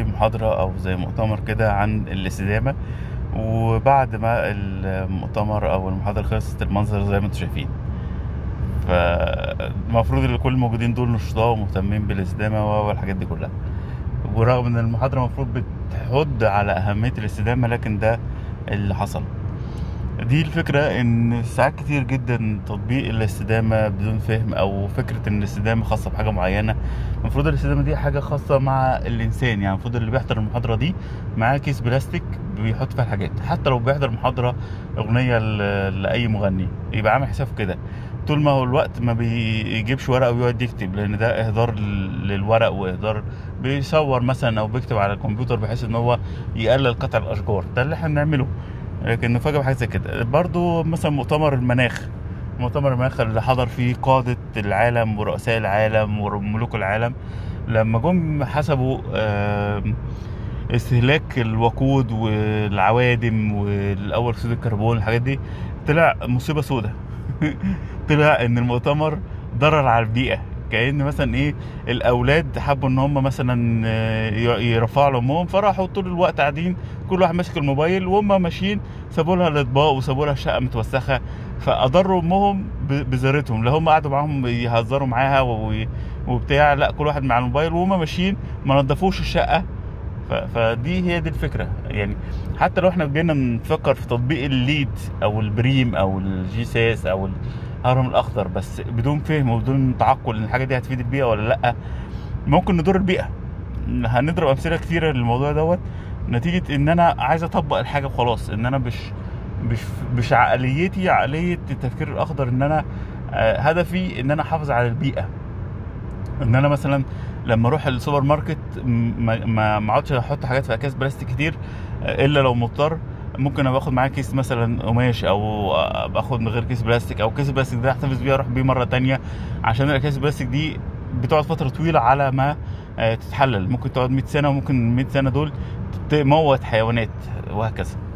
زي محاضرة أو زي مؤتمر كده عن الاستدامة وبعد ما المؤتمر أو المحاضرة خلصت المنظر زي ما انتم شايفين فالمفروض ان كل الموجودين دول نشطاء ومهتمين بالاستدامة والحاجات دي كلها ورغم ان المحاضرة المفروض بتحض على أهمية الاستدامة لكن ده اللي حصل دي الفكرة ان ساعات كتير جدا تطبيق الاستدامة بدون فهم او فكرة ان الاستدامة خاصة بحاجة معينة المفروض الاستدامة دي حاجة خاصة مع الانسان يعني المفروض اللي بيحضر المحاضرة دي معاه كيس بلاستيك بيحط فيها الحاجات حتى لو بيحضر محاضرة اغنية ل- لأي مغني يبقى عامل حساب كده طول ما هو الوقت ما بيجيبش ورقة ويقعد يكتب لان ده اهدار لل- للورق واهدار بيصور مثلا او بيكتب على الكمبيوتر بحيث ان هو يقلل قطع الاشجار ده اللي احنا بنعمله لكن نفاجئ بحاجه زي كده برضو مثلا مؤتمر المناخ مؤتمر المناخ اللي حضر فيه قادة العالم ورؤساء العالم وملوك العالم لما جم حسبوا آم، استهلاك الوقود والعوادم والاول اكسيد الكربون الحاجات دي طلع مصيبه سودة طلع ان المؤتمر ضرر على البيئه كأن مثلا ايه الاولاد حبوا ان هم مثلا آه، ي- يرفعوا لامهم فراحوا طول الوقت قاعدين كل واحد ماسك الموبايل وهم ماشيين سابوا لها الاطباق وسابوا لها الشقه متوسخه فاضروا امهم ب- بذرتهم لا هم قعدوا معاهم يهزروا معاها و- وبتاع لا كل واحد مع الموبايل وهم ماشيين ما نضفوش الشقه ف- فدي هي دي الفكره يعني حتى لو احنا جينا نفكر في تطبيق الليد او البريم او الجي سيس او الهرم الاخضر بس بدون فهم وبدون تعقل ان الحاجه دي هتفيد البيئه ولا لا ممكن نضر البيئه هنضرب امثله كتيره للموضوع دوت نتيجه ان انا عايز اطبق الحاجه وخلاص ان انا مش مش مش عقليتي عقليه التفكير الاخضر ان انا آه، هدفي ان انا احافظ على البيئه ان انا مثلا لما اروح السوبر ماركت م- ما ما ما اقعدش احط حاجات في اكياس بلاستيك كتير آه، الا لو مضطر ممكن ابقى اخد معايا كيس مثلا قماش او آه، باخد من غير كيس بلاستيك او كيس بلاستيك ده احتفظ بيه اروح بيه مره تانية عشان الاكياس البلاستيك دي بتقعد فتره طويله على ما آه، تتحلل ممكن تقعد 100 سنه وممكن 100 سنه دول تموت حيوانات وهكذا